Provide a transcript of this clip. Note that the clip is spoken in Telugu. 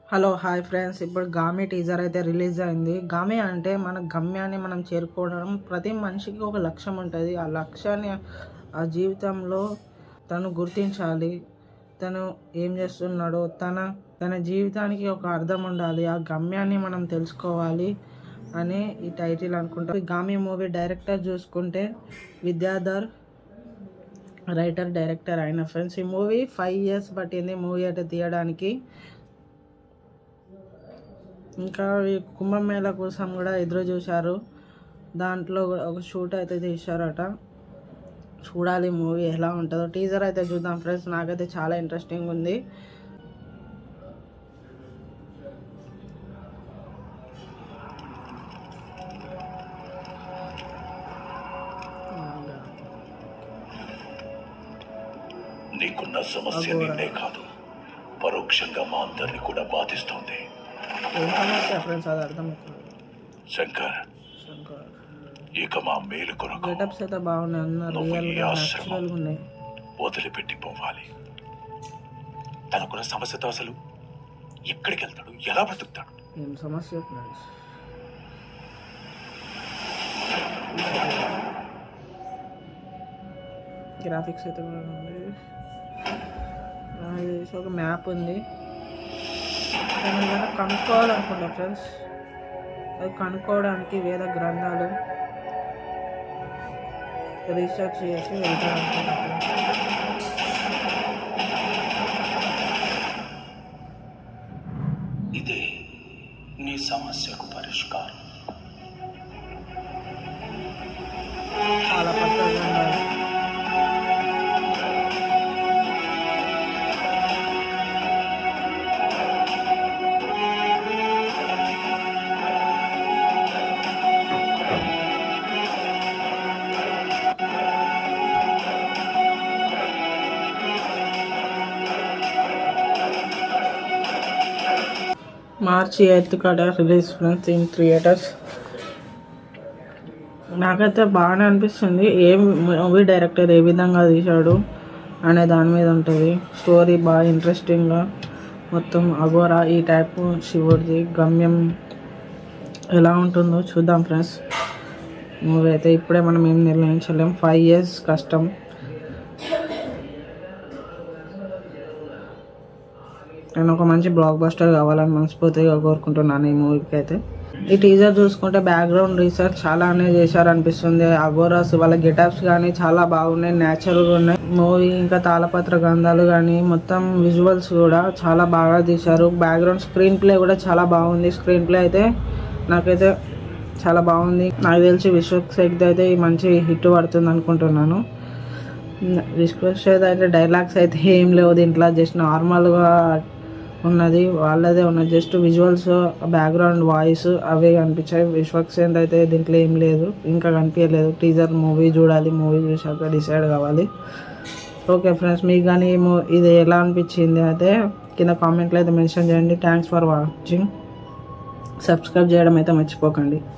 హలో హాయ్ ఫ్రెండ్స్ ఇప్పుడు గామి టీజర్ అయితే రిలీజ్ అయింది గామి అంటే మన గమ్యాన్ని మనం చేరుకోవడం ప్రతి మనిషికి ఒక లక్ష్యం ఉంటుంది ఆ లక్ష్యాన్ని ఆ జీవితంలో తను గుర్తించాలి తను ఏం చేస్తున్నాడో తన తన జీవితానికి ఒక అర్థం ఉండాలి ఆ గమ్యాన్ని మనం తెలుసుకోవాలి అని ఈ టైటిల్ అనుకుంటా ఈ గామి మూవీ డైరెక్టర్ చూసుకుంటే విద్యాధర్ రైటర్ డైరెక్టర్ అయిన ఫ్రెండ్స్ ఈ మూవీ ఫైవ్ ఇయర్స్ పట్టింది మూవీ అయితే తీయడానికి ఇంకా ఈ కుంభమేళ కోసం కూడా ఎదురు చూశారు దాంట్లో కూడా ఒక షూట్ అయితే తీశారట చూడాలి మూవీ ఎలా ఉంటుందో టీజర్ అయితే చూద్దాం ఫ్రెండ్స్ నాకైతే చాలా ఇంట్రెస్టింగ్ ఉంది నీకున్న సమస్య నిన్నే కాదు పరోక్షంగా మా అందరిని కూడా బాధిస్తోంది ఏం సమస్య ఫ్రెండ్స్ అది అర్థమవుతుంది శంకర్ శంకర్ ఇక మా మేలు కొరకు గెటప్స్ అయితే బాగున్నాయి అన్న నువ్వు ఈ రియల్గా ఆశ్రమం న్యాచురల్గా ఉన్నాయి వదిలిపెట్టి పోవాలి తనకున్న సమస్యతో అసలు ఎక్కడికి వెళ్తాడు ఎలా బ్రతుకుతాడు ఏం సమస్య ఫ్రెండ్స్ గ్రాఫిక్స్ అయితే కూడా ఉంది నాకు తెలిసి ఒక మ్యాప్ ఉంది దాన్ని ఏదైనా కనుక్కోవాలనుకుంటా ఫ్రెండ్స్ అది కనుక్కోవడానికి వేద గ్రంథాలు రీసెర్చ్ చేసి వెళ్తాను అనుకుంటా ఫ్రెండ్స్ ఇదే నీ సమస్యకు పరిష్కారం చాలా పెద్ద గ్రంథాలు మార్చి ఎయిత్ కాడ రిలీజ్ ఫ్రెండ్స్ ఇన్ థియేటర్స్ నాకైతే బాగానే అనిపిస్తుంది ఏ మూవీ డైరెక్టర్ ఏ విధంగా తీశాడు అనే దాని మీద ఉంటుంది స్టోరీ బాగా ఇంట్రెస్టింగ్గా మొత్తం అఘోరా ఈ టైప్ శివుడిది గమ్యం ఎలా ఉంటుందో చూద్దాం ఫ్రెండ్స్ మూవీ అయితే ఇప్పుడే మనం ఏం నిర్ణయించలేం ఫైవ్ ఇయర్స్ కష్టం నేను ఒక మంచి బ్లాక్ బస్టర్ కావాలని మనస్ఫూర్తిగా కోరుకుంటున్నాను ఈ మూవీకి అయితే ఈ టీజర్ చూసుకుంటే బ్యాక్గ్రౌండ్ రీసెర్చ్ చాలానే చేశారనిపిస్తుంది అగోరాస్ వాళ్ళ గెటప్స్ కానీ చాలా బాగున్నాయి న్యాచురల్గా ఉన్నాయి మూవీ ఇంకా తాళపత్ర గంధాలు కానీ మొత్తం విజువల్స్ కూడా చాలా బాగా తీశారు బ్యాక్గ్రౌండ్ స్క్రీన్ ప్లే కూడా చాలా బాగుంది స్క్రీన్ ప్లే అయితే నాకైతే చాలా బాగుంది నాకు తెలిసి విశ్వక్ అయితే ఈ మంచి హిట్ పడుతుంది అనుకుంటున్నాను విశ్వక్ అయితే డైలాగ్స్ అయితే ఏం లేవు దీంట్లో జస్ట్ నార్మల్గా ఉన్నది వాళ్ళదే ఉన్నది జస్ట్ విజువల్స్ బ్యాక్గ్రౌండ్ వాయిస్ అవే కనిపించాయి విశ్వక్సేన్ అయితే దీంట్లో ఏం లేదు ఇంకా కనిపించలేదు టీజర్ మూవీ చూడాలి మూవీ చూసాక డిసైడ్ కావాలి ఓకే ఫ్రెండ్స్ మీకు కానీ ఈ మూ- ఇది ఎలా అనిపించింది అయితే కింద కామెంట్లో అయితే మెన్షన్ చేయండి థ్యాంక్స్ ఫర్ వాచింగ్ సబ్స్క్రైబ్ చేయడం అయితే మర్చిపోకండి